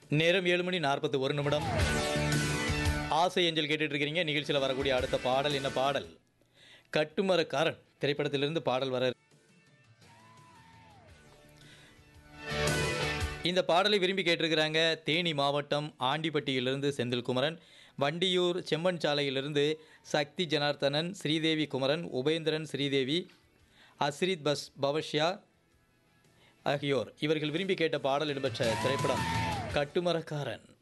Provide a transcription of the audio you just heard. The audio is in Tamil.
நேரம் ஏழு மணி நாற்பத்தி ஒரு நிமிடம் ஆசை ஏஞ்சல் கேட்டுட்டு இருக்கிறீங்க நிகழ்ச்சியில் வரக்கூடிய அடுத்த பாடல் என்ன பாடல் கட்டுமரக்காரன் திரைப்படத்திலிருந்து பாடல் வர இந்த பாடலை விரும்பி கேட்டிருக்கிறாங்க தேனி மாவட்டம் ஆண்டிப்பட்டியிலிருந்து செந்தில்குமரன் வண்டியூர் செம்மன் சாலையிலிருந்து சக்தி ஜனார்த்தனன் ஸ்ரீதேவி குமரன் உபேந்திரன் ஸ்ரீதேவி அஸ்ரித் பஸ் பவஷ்யா ஆகியோர் இவர்கள் விரும்பி கேட்ட பாடல் இடம்பெற்ற திரைப்படம் கட்டுமரக்காரன்